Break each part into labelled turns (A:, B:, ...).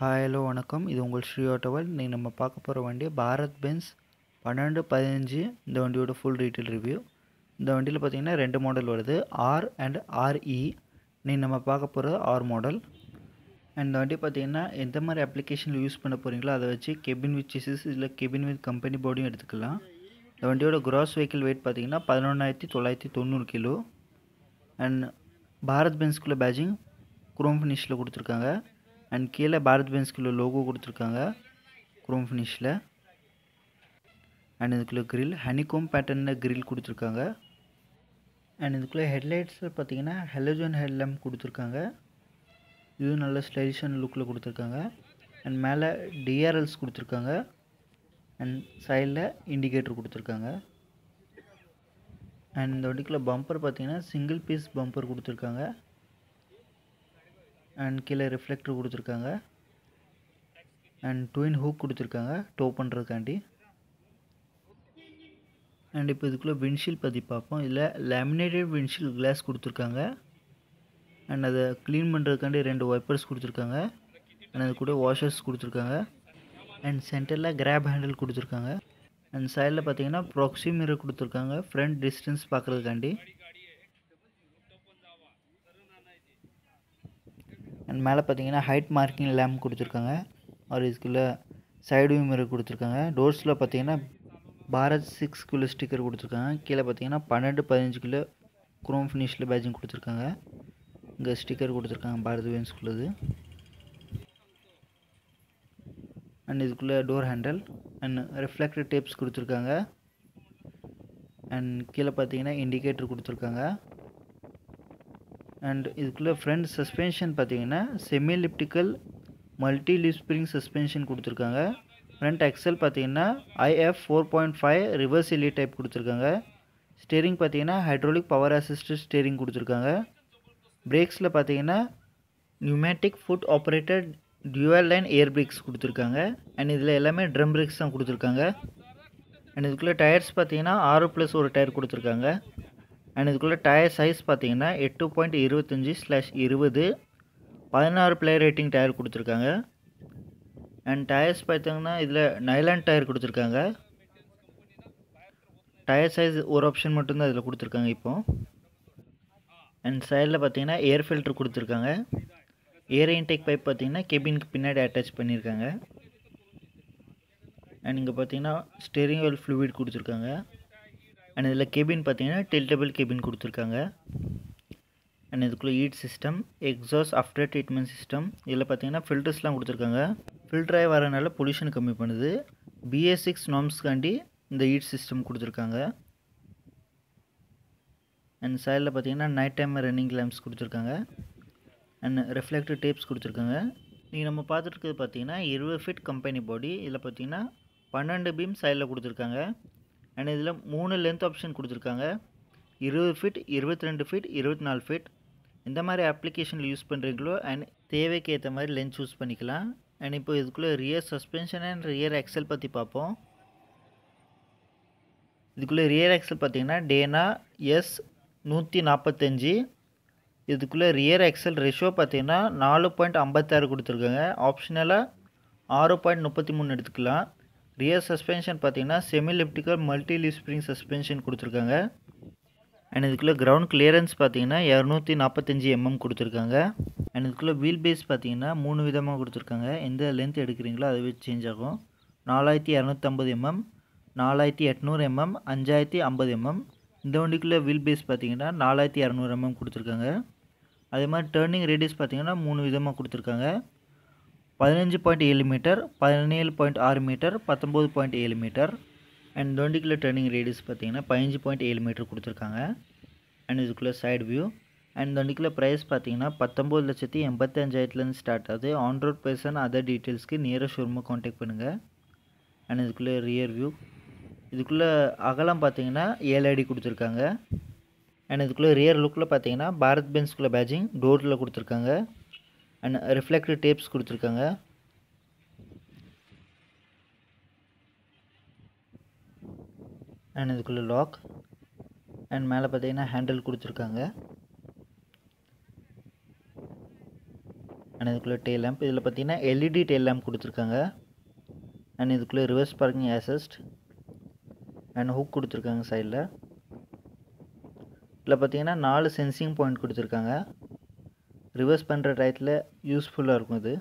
A: hi hello வணக்கம் இது உங்கள் ஸ்ரீ ஆட்டோவல் இன்றைக்கி நம்ம பார்க்க போகிற வண்டி பாரத் பென்ஸ் பன்னெண்டு பதினஞ்சு இந்த வண்டியோட ஃபுல் டீட்டெயில் ரிவ்யூ இந்த வண்டியில் பார்த்தீங்கன்னா ரெண்டு மாடல் வருது ஆர் அண்ட் ஆர்இ இன்றைக்கி நம்ம பார்க்க போகிறது ஆர் மாடல் அண்ட் இந்த வண்டி பார்த்தீங்கன்னா எந்த மாதிரி அப்ளிகேஷனில் யூஸ் பண்ண போகிறீங்களோ அதை வச்சு கெபின் வித் சிசிஸ் இல்லை கெபின் வித் கம்பெனி பாடியும் எடுத்துக்கலாம் இந்த வண்டியோட கிராஸ் வெஹிக்கிள் வெயிட் பார்த்தீங்கன்னா பதினொன்றாயிரத்தி தொள்ளாயிரத்தி தொண்ணூறு கிலோ அண்ட் பாரத் பென்ஸ்குள்ளே பேஜிங் குரோம் ஃபினிஷில் கொடுத்துருக்காங்க அண்ட் கீழே பாரத் பென்ஸ்குள்ளே லோகோ கொடுத்துருக்காங்க குரோம் ஃபினிஷில் அண்ட் இதுக்குள்ளே கிரில் ஹனிகோம் பேட்டர்னில் கிரில் கொடுத்துருக்காங்க அண்ட் இதுக்குள்ளே ஹெட்லைட்ஸில் பார்த்தீங்கன்னா ஹெலோஜன் ஹெட்லேம்ப் கொடுத்துருக்காங்க இதுவும் நல்ல ஸ்டைலிஷான லுக்கில் கொடுத்துருக்காங்க அண்ட் மேலே டிஆர்எல்ஸ் கொடுத்துருக்காங்க அண்ட் சைடில் இண்டிகேட்டர் கொடுத்துருக்காங்க அண்ட் இந்த வண்டிக்குள்ளே பம்பர் பார்த்தீங்கன்னா சிங்கிள் பீஸ் பம்பர் கொடுத்துருக்காங்க அண்ட் கீழே ரிஃப்ளெக்டர் கொடுத்துருக்காங்க அண்ட் ட்வின் ஹூக் கொடுத்துருக்காங்க டோ பண்ணுறதுக்காண்டி அண்ட் இப்போ இதுக்குள்ளே விண்ஷீல் பற்றி பார்ப்போம் இதில் லேமினேட்டட் விண்ஷீல் கிளாஸ் கொடுத்துருக்காங்க அண்ட் அதை க்ளீன் பண்ணுறதுக்காண்டி ரெண்டு வைப்பர்ஸ் கொடுத்துருக்காங்க அண்ட் அது கூட வாஷர்ஸ் கொடுத்துருக்காங்க அண்ட் சென்டரில் கிராப் ஹேண்டில் கொடுத்துருக்காங்க அண்ட் சைடில் பார்த்தீங்கன்னா ப்ராக்ஸி மிரர் கொடுத்துருக்காங்க ஃப்ரண்ட் டிஸ்டன்ஸ் பார்க்குறதுக்காண்டி அண்ட் மேலே பார்த்தீங்கன்னா ஹைட் மார்க்கிங் லேம்ப் கொடுத்துருக்காங்க ஒரு இதுக்குள்ளே சைடு வியூ மிரர் கொடுத்துருக்காங்க டோர்ஸில் பார்த்தீங்கன்னா பாரத் சிக்ஸ் கிலோ ஸ்டிக்கர் கொடுத்துருக்காங்க கீழே பார்த்தீங்கன்னா பன்னெண்டு பதினஞ்சு கிலோ குரோம் ஃபினிஷில் பேஜிங் கொடுத்துருக்காங்க இங்கே ஸ்டிக்கர் கொடுத்துருக்காங்க பாரத் வேன்ஸ்குள்ளது அண்ட் இதுக்குள்ளே door handle and reflector tapes கொடுத்துருக்காங்க அண்ட் கீழே பார்த்தீங்கன்னா இண்டிகேட்டர் கொடுத்துருக்காங்க அண்ட் இதுக்குள்ளே ஃப்ரண்ட் சஸ்பென்ஷன் பார்த்தீங்கன்னா semi elliptical multi leaf spring suspension கொடுத்துருக்காங்க ஃப்ரண்ட் எக்ஸல் பார்த்தீங்கன்னா IF four point five reverse Elliot type கொடுத்துருக்காங்க ஸ்டேரிங் பார்த்தீங்கன்னா ஹைட்ரோலிக் பவர் அசிஸ்டட் ஸ்டேரிங் கொடுத்துருக்காங்க பிரேக்ஸில் பார்த்தீங்கன்னா pneumatic foot operated dual line air brakes கொடுத்துருக்காங்க அண்ட் இதில் எல்லாமே ட்ரம் பிரேக்ஸ் தான் கொடுத்துருக்காங்க அண்ட் இதுக்குள்ளே டயர்ஸ் பார்த்தீங்கன்னா ஆறு ப்ளஸ் ஒரு டயர் கொடுத்துருக்காங்க அண்ட் இதுக்குள்ளே டயர் சைஸ் பார்த்தீங்கன்னா எட்டு பாயிண்ட் இருபத்தஞ்சி ஸ்லாஷ் இருபது பதினாறு பிளே ரேட்டிங் டயர் கொடுத்துருக்காங்க அண்ட் டயர்ஸ் பார்த்தீங்கன்னா இதில் நைலான் டயர் கொடுத்துருக்காங்க டயர் சைஸ் ஒரு ஆப்ஷன் மட்டும்தான் இதில் கொடுத்துருக்காங்க இப்போது அண்ட் சைடில் பார்த்தீங்கன்னா ஏர் ஃபில்ட்ரு கொடுத்துருக்காங்க ஏர் இன்டேக் பைப் பார்த்தீங்கன்னா கெபினுக்கு பின்னாடி அட்டாச் பண்ணியிருக்காங்க அண்ட் இங்கே பார்த்தீங்கன்னா ஸ்டேரிங் ஆயில் ஃப்ளூவிட் கொடுத்துருக்காங்க அண்ட் இதில் கெபின் பார்த்தீங்கன்னா டில்டபிள் கெபின் கொடுத்துருக்காங்க அண்ட் இதுக்குள்ளே EAT system exhaust after treatment system இதில் பார்த்தீங்கன்னா ஃபில்டர்ஸ்லாம் கொடுத்துருக்காங்க ஃபில்டராகி வரனால பொல்யூஷன் கம்மி பண்ணுது பிஎஸ் சிக்ஸ் நார்ம்ஸ்க்காண்டி இந்த ஈட் சிஸ்டம் கொடுத்துருக்காங்க அண்ட் சைடில் பார்த்தீங்கன்னா நைட் டைம் ரன்னிங் லேம்ப்ஸ் கொடுத்துருக்காங்க அண்ட் ரிஃப்ளெக்டர் டேப்ஸ் கொடுத்துருக்காங்க நீங்கள் நம்ம பார்த்துட்டு பார்த்தீங்கன்னா இருபது ஃபிட் கம்பெனி பாடி இதில் பார்த்தீங்கன்னா பன்னெண்டு பீம் சைடில் கொடுத்துருக்காங்க அண்ட் இதில் மூணு லென்த் ஆப்ஷன் கொடுத்துருக்காங்க இருபது ஃபிட் இருபத்தி ரெண்டு ஃபிட் இருபத்தி நாலு ஃபிட் எந்த மாதிரி அப்ளிகேஷனில் யூஸ் பண்ணுறீங்களோ அண்ட் தேவைக்கு ஏற்ற மாதிரி லென்த் சூஸ் பண்ணிக்கலாம் அண்ட் இப்போ இதுக்குள்ளே rear suspension and rear axle பற்றி பார்ப்போம் இதுக்குள்ளே ரியர் எக்ஸல் பார்த்தீங்கன்னா டேனா எஸ் நூற்றி நாற்பத்தஞ்சு இதுக்குள்ளே ரியர் எக்ஸல் ரேஷியோ பார்த்தீங்கன்னா நாலு பாயிண்ட் ஐம்பத்தாறு கொடுத்துருக்காங்க ஆப்ஷனலாக ஆறு பாயிண்ட் முப்பத்தி மூணு எடுத்துக்கலாம் ரியர் சஸ்பென்ஷன் பார்த்தீங்கன்னா semi elliptical multi leaf spring suspension கொடுத்துருக்காங்க அண்ட் இதுக்குள்ளே கிரவுண்ட் கிளியரன்ஸ் பார்த்தீங்கன்னா இரநூத்தி நாற்பத்தஞ்சு எம்எம் கொடுத்துருக்காங்க அண்ட் இதுக்குள்ளே வீல் பேஸ் பார்த்தீங்கன்னா மூணு விதமாக கொடுத்துருக்காங்க எந்த லென்த் எடுக்கிறீங்களோ அதை வச்சு சேஞ்ச் ஆகும் நாலாயிரத்தி இரநூத்தம்பது எம்எம் நாலாயிரத்தி எட்நூறு எம்எம் அஞ்சாயிரத்தி ஐம்பது எம்எம் இந்த வண்டிக்குள்ளே வீல் பேஸ் பார்த்தீங்கன்னா நாலாயிரத்தி இரநூறு எம்எம் கொடுத்துருக்காங்க அதே மாதிரி டேர்னிங் ரேடியஸ் பார்த்தீங்கன்னா மூணு விதமாக கொடுத்துருக்காங்க பதினஞ்சு பாயிண்ட் ஏழு மீட்டர் பதினேழு பாயிண்ட் ஆறு மீட்டர் பத்தொம்போது பாயிண்ட் ஏழு மீட்டர் அண்ட் இந்த வண்டிக்குள்ளே டேர்னிங் ரேடியஸ் பார்த்தீங்கன்னா பதினஞ்சு பாயிண்ட் ஏழு மீட்டர் கொடுத்துருக்காங்க அண்ட் இதுக்குள்ளே சைடு வியூ அண்ட் இந்த வண்டிக்குள்ளே ப்ரைஸ் பார்த்தீங்கன்னா பத்தொம்போது லட்சத்தி எண்பத்தி அஞ்சாயிரத்துலேருந்து ஸ்டார்ட் ஆகுது ஆன் ரோட் பர்சன் அதர் டீட்டெயில்ஸ்க்கு நியர் ஷோரூமை காண்டாக்ட் பண்ணுங்கள் அண்ட் இதுக்குள்ளே ரியர் வியூ இதுக்குள்ளே அகலம் பார்த்தீங்கன்னா ஏழு அடி கொடுத்துருக்காங்க அண்ட் இதுக்குள்ளே ரியர் லுக்கில் பார்த்தீங்கன்னா பாரத் பென்ஸ்குள்ளே பேஜிங் டோரில் கொடுத்துருக்காங்க அண்ட் ரிஃப்ளெக்டர் டேப்ஸ் கொடுத்துருக்காங்க அண்ட் இதுக்குள்ளே லாக் அண்ட் மேலே பார்த்தீங்கன்னா ஹேண்டில் கொடுத்துருக்காங்க அண்ட் இதுக்குள்ளே டெயில் லேம்ப் இதில் பார்த்தீங்கன்னா எல்இடி டெயில் லேம்ப் கொடுத்துருக்காங்க அண்ட் இதுக்குள்ளே reverse parking assist and hook கொடுத்துருக்காங்க சைடில் இதில் பார்த்தீங்கன்னா நாலு சென்சிங் பாயிண்ட் கொடுத்துருக்காங்க ரிவர்ஸ் பண்ணுற டயத்தில் யூஸ்ஃபுல்லாக இருக்கும் இது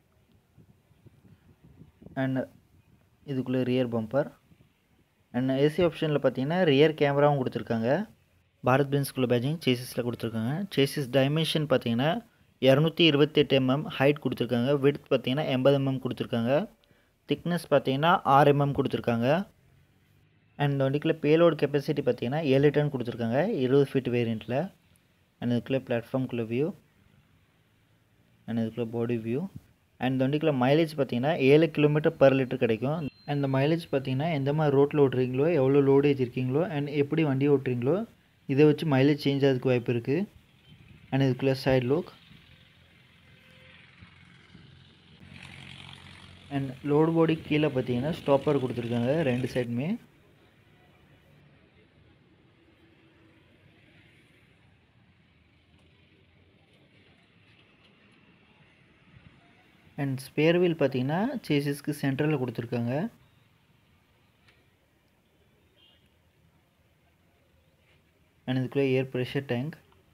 A: அண்ட் இதுக்குள்ளே ரியர் பம்பர் அண்ட் ஏசி ஆப்ஷனில் பார்த்தீங்கன்னா ரியர் கேமராவும் கொடுத்துருக்காங்க பாரத் பென்ஸ்குள்ள பேஜிங் சேசிஸில் கொடுத்துருக்காங்க சேசிஸ் டைமென்ஷன் பார்த்தீங்கன்னா இரநூத்தி இருபத்தெட்டு எம்எம் ஹைட் கொடுத்துருக்காங்க விட்த் பார்த்தீங்கன்னா எண்பது எம்எம் கொடுத்துருக்காங்க திக்னஸ் பார்த்தீங்கன்னா ஆறு எம்எம் கொடுத்துருக்காங்க அண்ட் இந்த வண்டிக்குள்ள பேலோடு கெப்பாசிட்டி பார்த்தீங்கன்னா ஏழு டன் கொடுத்துருக்காங்க இருபது ஃபீட் வேரியண்ட்டில் அண்ட் இதுக்குள்ளே பிளாட்ஃபார்ம்குள்ளே வியூ அண்ட் இதுக்குள்ளே பாடி வியூ அண்ட் இந்த வண்டிக்குள்ள மைலேஜ் பார்த்தீங்கன்னா ஏழு கிலோமீட்டர் பர் லிட்டர் கிடைக்கும் அண்ட் இந்த மைலேஜ் பார்த்தீங்கன்னா எந்த மாதிரி ரோட்டில் ஓட்டுறீங்களோ எவ்வளோ லோடேஜ் இருக்கீங்களோ அண்ட் எப்படி வண்டி ஓட்டுறீங்களோ இதை வச்சு மைலேஜ் சேஞ்ச் ஆகிறதுக்கு வாய்ப்பு இருக்குது அண்ட் இதுக்குள்ளே side look and load body கீழே பார்த்தீங்கன்னா ஸ்டாப்பர் கொடுத்துருக்காங்க ரெண்டு சைடுமே அண்ட் ஸ்பேர் வீல் பார்த்தீங்கன்னா சேசிஸ்க்கு சென்டரில் கொடுத்துருக்காங்க அண்ட் இதுக்குள்ளே ஏர் ப்ரெஷர் டேங்க்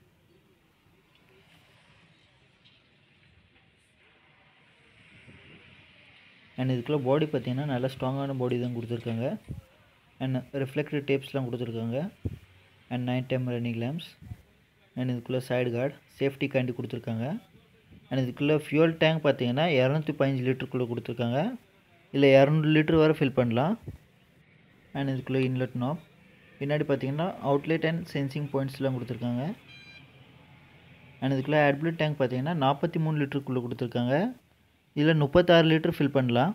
A: அண்ட் இதுக்குள்ளே பாடி பார்த்தீங்கன்னா நல்லா ஸ்ட்ராங்கான பாடி தான் கொடுத்துருக்காங்க அண்ட் ரிஃப்ளெக்டர் டேப்ஸ்லாம் கொடுத்துருக்காங்க and night time running lamps and இதுக்குள்ளே சைடு கார்டு சேஃப்டிக்காண்டி கொடுத்துருக்காங்க அண்ட் இதுக்குள்ளே ஃபியூல் டேங்க் பார்த்தீங்கன்னா இரநூத்தி பதினஞ்சு லிட்டருக்குள்ளே கொடுத்துருக்காங்க இல்லை இரநூறு லிட்டர் வரை ஃபில் பண்ணலாம் அண்ட் இதுக்குள்ளே இன்லெட் நாப் பின்னாடி பார்த்தீங்கன்னா அவுட்லெட் அண்ட் சென்சிங் பாயிண்ட்ஸ்லாம் கொடுத்துருக்காங்க அண்ட் இதுக்குள்ளே ஆட்பிளட் டேங்க் பார்த்தீங்கன்னா நாற்பத்தி மூணு லிட்டருக்குள்ளே கொடுத்துருக்காங்க இதில் முப்பத்தாறு லிட்டர் ஃபில் பண்ணலாம்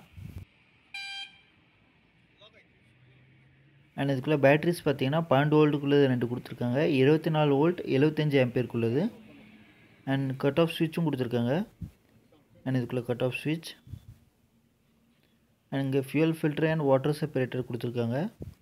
A: அண்ட் இதுக்குள்ளே பேட்ரிஸ் பார்த்தீங்கன்னா பன்னெண்டு வோல்ட்டுக்குள்ளது ரெண்டு கொடுத்துருக்காங்க இருபத்தி நாலு வோல்ட் எழுபத்தஞ்சு ஆம்பியருக்குள்ளது அண்ட் கட் ஆஃப் ஸ்விட்சும் கொடுத்துருக்காங்க அண்ட் இதுக்குள்ளே கட் ஆஃப் ஸ்விட்ச் அண்ட் இங்கே fuel filter and water separator கொடுத்துருக்காங்க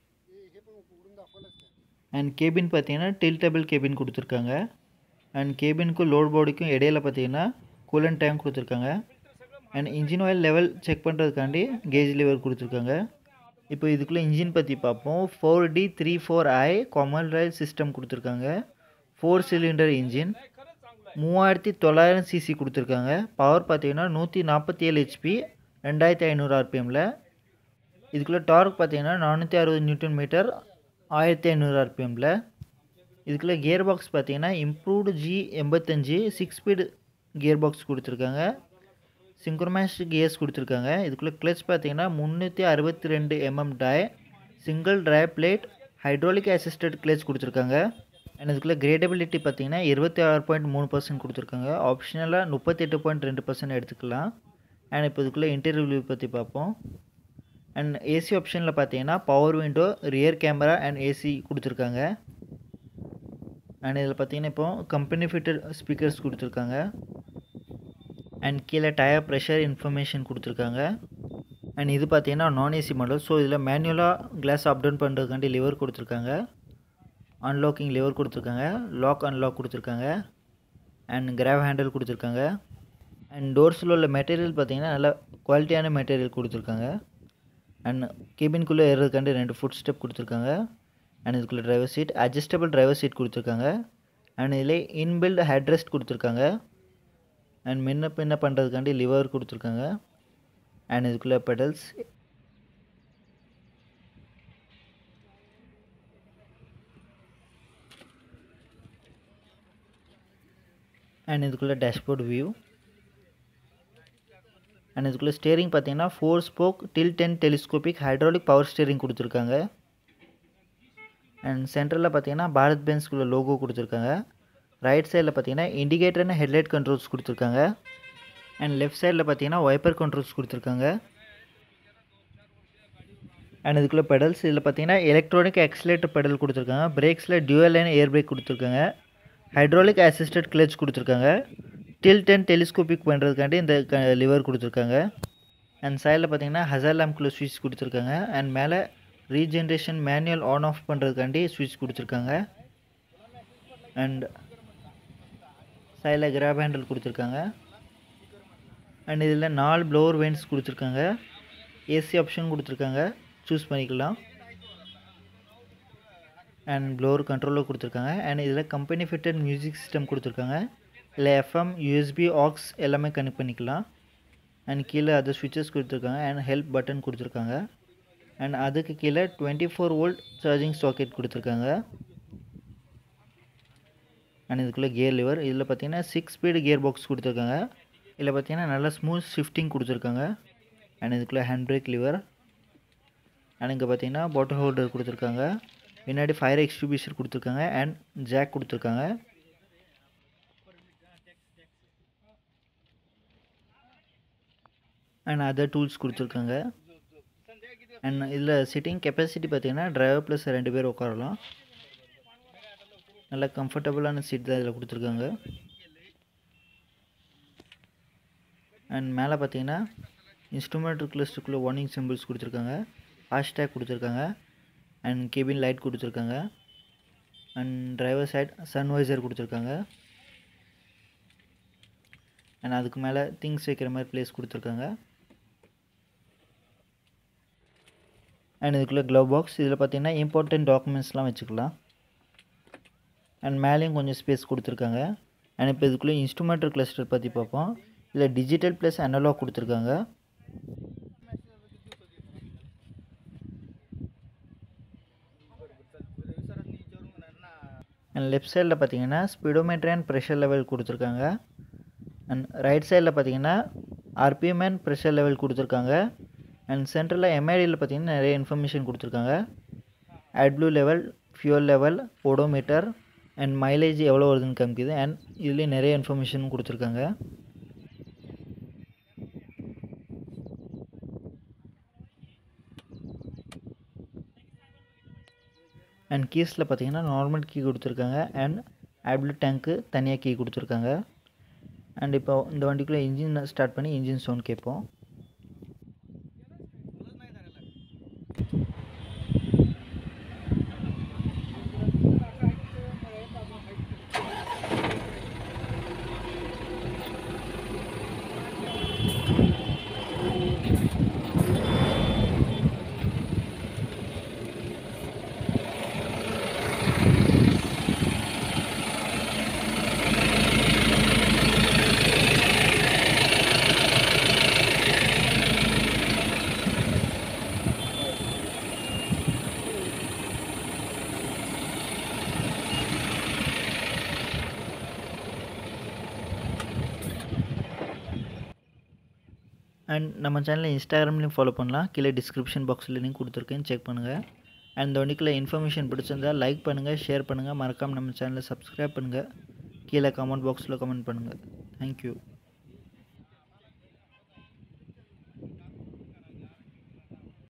A: அண்ட் கேபின் பார்த்தீங்கன்னா டில்டபிள் கேபின் கொடுத்துருக்காங்க அண்ட் கேபினுக்கும் லோட் பாடிக்கும் இடையில பார்த்தீங்கன்னா கூலன் டேங்க் கொடுத்துருக்காங்க and engine oil level check பண்ணுறதுக்காண்டி கேஜ் லிவர் கொடுத்துருக்காங்க இப்போ இதுக்குள்ளே இன்ஜின் பற்றி பார்ப்போம் four D three four I common rail system கொடுத்துருக்காங்க ஃபோர் சிலிண்டர் இன்ஜின் மூவாயிரத்தி தொள்ளாயிரம் சிசி கொடுத்துருக்காங்க பவர் பார்த்தீங்கன்னா நூற்றி நாற்பத்தி ஏழு ஹெச்பி ரெண்டாயிரத்தி ஐநூறு ஆர்பிஎம்மில் இதுக்குள்ளே டார்க் பார்த்தீங்கன்னா நானூற்றி அறுபது நியூட்டன் மீட்டர் ஆயிரத்தி ஐநூறு ஆர்பிஎம்மில் இதுக்குள்ளே கியர் பாக்ஸ் பார்த்தீங்கன்னா இம்ப்ரூவ்டு ஜி எண்பத்தஞ்சு சிக்ஸ் ஸ்பீடு கியர் பாக்ஸ் கொடுத்துருக்காங்க சிங்க்ரோமேஸ்ட் கியர்ஸ் கொடுத்துருக்காங்க இதுக்குள்ளே கிளச் பார்த்தீங்கன்னா முந்நூற்றி அறுபத்தி ரெண்டு MM dia single dry plate hydraulic assisted clutch கொடுத்துருக்காங்க அண்ட் இதுக்குள்ளே கிரேடபிலிட்டி பார்த்தீங்கன்னா இருபத்தி ஆறு பாயிண்ட் மூணு பர்சன்ட் கொடுத்துருக்காங்க ஆப்ஷனலாக முப்பத்தெட்டு பாயிண்ட் ரெண்டு பர்சன்ட் எடுத்துக்கலாம் அண்ட் இப்போ இதுக்குள்ளே இன்டீரியர் வியூ பற்றி பார்ப்போம் அண்ட் ஏசி ஆப்ஷனில் பார்த்தீங்கன்னா power window rear camera and AC கொடுத்துருக்காங்க அண்ட் இதில் பார்த்தீங்கன்னா இப்போ கம்பெனி ஃபிட்டட் ஸ்பீக்கர்ஸ் கொடுத்துருக்காங்க அண்ட் கீழே டயர் ப்ரெஷர் இன்ஃபர்மேஷன் கொடுத்துருக்காங்க அண்ட் இது பார்த்தீங்கன்னா நான் ஏசி மாடல் ஸோ இதில் மேனுவலாக கிளாஸ் அப் டவுன் பண்ணுறதுக்காண்டி லிவர் கொடுத்துருக்காங்க அன்லாக்கிங் லிவர் கொடுத்துருக்காங்க லாக் அன்லாக் கொடுத்துருக்காங்க அண்ட் கிராவ் ஹேண்டில் கொடுத்துருக்காங்க அண்ட் டோர்ஸில் உள்ள மெட்டீரியல் பார்த்தீங்கன்னா நல்லா குவாலிட்டியான மெட்டீரியல் கொடுத்துருக்காங்க அண்ட் கேபின்குள்ளே ஏறுறதுக்காண்டி ரெண்டு ஃபுட் ஸ்டெப் கொடுத்துருக்காங்க அண்ட் இதுக்குள்ளே driver seat adjustable driver seat கொடுத்துருக்காங்க அண்ட் இதில் இன்பில்ட் ஹெட்ரெஸ்ட் கொடுத்துருக்காங்க அண்ட் முன்ன பின்ன பண்ணுறதுக்காண்டி லிவர் கொடுத்துருக்காங்க அண்ட் இதுக்குள்ளே பெடல்ஸ் அண்ட் இதுக்குள்ளே டேஷ்போர்ட் வியூ அண்ட் இதுக்குள்ளே ஸ்டேரிங் பார்த்தீங்கன்னா ஃபோர் ஸ்போக் டில் டென் டெலிஸ்கோபிக் ஹைட்ராலிக் பவர் ஸ்டேரிங் கொடுத்துருக்காங்க அண்ட் சென்டரில் பார்த்தீங்கன்னா பாரத் பென்ஸ்குள்ள லோகோ கொடுத்துருக்காங்க ரைட் சைடில் பார்த்தீங்கன்னா இண்டிகேட்டர் அண்ட் ஹெட்லைட் கண்ட்ரோல்ஸ் கொடுத்துருக்காங்க அண்ட் லெஃப்ட் சைடில் பார்த்தீங்கன்னா வைப்பர் கண்ட்ரோல்ஸ் கொடுத்துருக்காங்க அண்ட் இதுக்குள்ளே பெடல்ஸ் இதில் பார்த்தீங்கன்னா எலக்ட்ரானிக் ஆக்சிலேட்டர் பெடல் கொடுத்துருக்காங்க பிரேக்ஸில் டியூவல் லைன் ஏர் பிரேக் கொடுத்துருக்காங்க ஹைட்ராலிக் அசிஸ்டட் கிளச் கொடுத்துருக்காங்க டில் டென் டெலிஸ்கோபிக் பண்ணுறதுக்காண்டி இந்த லிவர் கொடுத்துருக்காங்க அண்ட் சைடில் பார்த்தீங்கன்னா ஹசர் லேம்ப்குள்ளே ஸ்விட்ச் கொடுத்துருக்காங்க அண்ட் மேலே ரீஜென்ரேஷன் மேனுவல் ஆன் ஆஃப் பண்ணுறதுக்காண்டி ஸ்விட்ச் கொடுத்துருக்காங்க அண்ட் சைடில் கிராப் ஹேண்டில் கொடுத்துருக்காங்க அண்ட் இதில் நாலு ப்ளோவர் வெயின்ஸ் கொடுத்துருக்காங்க ஏசி ஆப்ஷன் கொடுத்துருக்காங்க சூஸ் பண்ணிக்கலாம் அண்ட் ப்ளோவர் கண்ட்ரோலர் கொடுத்துருக்காங்க அண்ட் இதில் கம்பெனி ஃபிட்டட் மியூசிக் சிஸ்டம் கொடுத்துருக்காங்க இல்லை எஃப்எம் யூஎஸ்பி ஆக்ஸ் எல்லாமே கனெக்ட் பண்ணிக்கலாம் அண்ட் கீழே அது ஸ்விட்சஸ் கொடுத்துருக்காங்க அண்ட் ஹெல்ப் பட்டன் கொடுத்துருக்காங்க அண்ட் அதுக்கு கீழே twenty four volt charging socket கொடுத்துருக்காங்க அண்ட் இதுக்குள்ளே கியர் லிவர் இதில் பார்த்தீங்கன்னா சிக்ஸ் ஸ்பீடு கியர் பாக்ஸ் கொடுத்துருக்காங்க இதில் பார்த்தீங்கன்னா நல்லா ஸ்மூத் ஷிஃப்டிங் கொடுத்துருக்காங்க அண்ட் இதுக்குள்ளே ஹேண்ட் பிரேக் லிவர் அண்ட் இங்கே பார்த்தீங்கன்னா பாட்டில் ஹோல்டர் கொடுத்துருக்காங்க பின்னாடி ஃபயர் எக்ஸ்டிபியூஷர் கொடுத்துருக்காங்க அண்ட் ஜாக் கொடுத்துருக்காங்க அண்ட் அதர் டூல்ஸ் கொடுத்துருக்காங்க அண்ட் இதில் சிட்டிங் கெப்பாசிட்டி பார்த்தீங்கன்னா டிரைவர் ப்ளஸ் ரெண்டு பேர் உட்காரலாம் நல்ல கம்ஃபர்டபுளான சீட் தான் இதில் கொடுத்துருக்காங்க அண்ட் மேலே பார்த்தீங்கன்னா இன்ஸ்ட்ருமெண்ட் லிஸ்ட்டுக்குள்ளே வார்னிங் சிம்பிள்ஸ் கொடுத்துருக்காங்க ஃபாஸ்டேக் கொடுத்துருக்காங்க அண்ட் கேபின் லைட் கொடுத்துருக்காங்க அண்ட் டிரைவர் சைட் சன்வைசர் கொடுத்துருக்காங்க அண்ட் அதுக்கு மேலே திங்ஸ் வைக்கிற மாதிரி ப்ளேஸ் கொடுத்துருக்காங்க அண்ட் இதுக்குள்ளே க்ளவ் பாக்ஸ் இதில் பார்த்தீங்கன்னா இம்பார்ட்டன்ட் டாக்குமெண்ட்ஸ்லாம் வச்சுக்கலாம் அண்ட் மேலேயும் கொஞ்சம் ஸ்பேஸ் கொடுத்துருக்காங்க அண்ட் இப்போ இதுக்குள்ளே இன்ஸ்ட்ருமெண்டல் கிளஸ்டர் பற்றி பார்ப்போம் இதில் டிஜிட்டல் ப்ளஸ் அனலாக் கொடுத்துருக்காங்க அண்ட் லெஃப்ட் சைடில் பார்த்தீங்கன்னா ஸ்பீடோமீட்டர் அண்ட் ப்ரெஷர் லெவல் கொடுத்துருக்காங்க அண்ட் ரைட் சைடில் பார்த்தீங்கன்னா ஆர்பிஎம் அண்ட் ப்ரெஷர் லெவல் கொடுத்துருக்காங்க அண்ட் சென்டரில் எம்ஐடியில் பார்த்தீங்கன்னா நிறைய இன்ஃபர்மேஷன் கொடுத்துருக்காங்க AdBlue level fuel level odometer and mileage எவ்வளோ வருதுன்னு காமிக்குது அண்ட் இதுலேயும் நிறைய இன்ஃபர்மேஷன் கொடுத்துருக்காங்க அண்ட் கீஸில் பார்த்தீங்கன்னா நார்மல் கீ கொடுத்துருக்காங்க அண்ட் ஆட்ப்ளூ டேங்க்கு தனியாக கீ கொடுத்துருக்காங்க அண்ட் இப்போ இந்த வண்டிக்குள்ளே இன்ஜின் ஸ்டார்ட் பண்ணி இன்ஜின் சவுண்ட் கேட்போம் அண்ட் நம்ம சேனலை இன்ஸ்டாகிராம்லேயும் ஃபாலோ பண்ணலாம் கீழே டிஸ்கிரிப்ஷன் பாக்ஸில் லிங்க் கொடுத்துருக்கேன் செக் பண்ணுங்கள் அண்ட் இந்த வண்டிக்குள்ள இன்ஃபர்மேஷன் பிடிச்சிருந்தால் லைக் பண்ணுங்கள் ஷேர் பண்ணுங்கள் மறக்காமல் நம்ம சேனலை சப்ஸ்கிரைப் பண்ணுங்கள் கீழே கமெண்ட் பாக்ஸில் கமெண்ட் பண்ணுங்கள் தேங்க்யூ